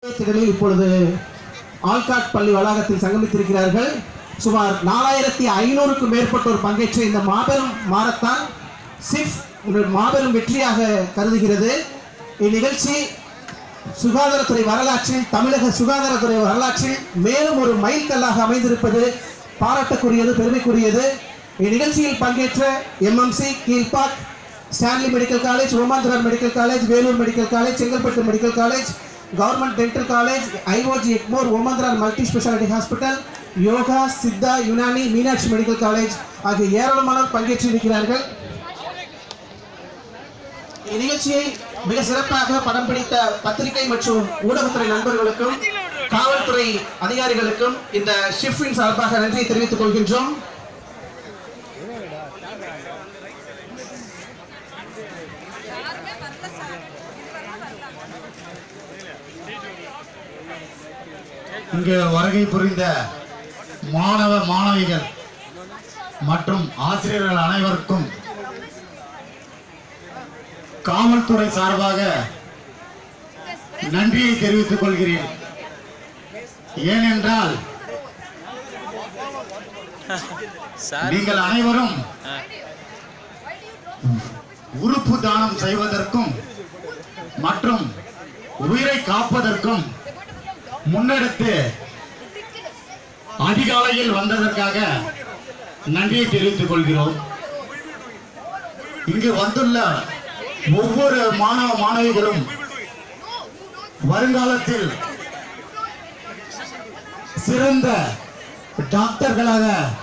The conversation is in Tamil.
விளையாட்டுகளில் இப்பொழுது ஆல்காட் பள்ளி வளாகத்தில் சங்கமித்திருக்கிறார்கள் சுமார் நாலாயிரத்தி ஐநூறுக்கும் மேற்பட்டோர் பங்கேற்ற இந்த மாபெரும் மாரத்தான் சிக்ஸ் ஒரு மாபெரும் வெற்றியாக கருதுகிறது இந்நிகழ்ச்சி சுகாதாரத்துறை வரலாற்றில் தமிழக சுகாதாரத்துறை வரலாற்றில் மேலும் ஒரு மைல்கல்லாக அமைந்திருப்பது பாராட்டக்குரியது பெருமைக்குரியது இந்நிகழ்ச்சியில் பங்கேற்ற MMC Kilpauk Stanley medical college Omandurar medical college Vellore medical college Chengalpattu medical college government dental college IOG Egmore Omandurar multi speciality hospital yoga Siddha Unani Meenakshi medical college ஆகிய ஏராளமானோர் பங்கேற்றிருக்கிறார்கள் இந்நிகழ்ச்சியை மிக சிறப்பாக படம் பிடித்த பத்திரிகை மற்றும் ஊடகத்துறை நண்பர்களுக்கும் காவல்துறை அதிகாரிகளுக்கும் இந்த ஷிஃப்டின் சார்பாக நன்றியை தெரிவித்துக் கொள்கின்றோம் இங்கு வருகை புரிந்த மாணவ மாணவிகள் மற்றும் ஆசிரியர்கள் அனைவருக்கும் காவல்துறை சார்பாக நன்றியை தெரிவித்துக் கொள்கிறேன் ஏனென்றால் நீங்கள் அனைவரும் உறுப்பு தானம் செய்வதற்கும் மற்றும் உயிரை காப்பதற்கும் முன்னெடுத்து அதிகாலையில் வந்ததற்காக நன்றியை தெரிவித்துக் கொள்கிறோம் இங்கு வந்துள்ள ஒவ்வொரு மாணவ மாணவிகளும் வருங்காலத்தில் சிறந்த டாக்டர்களாக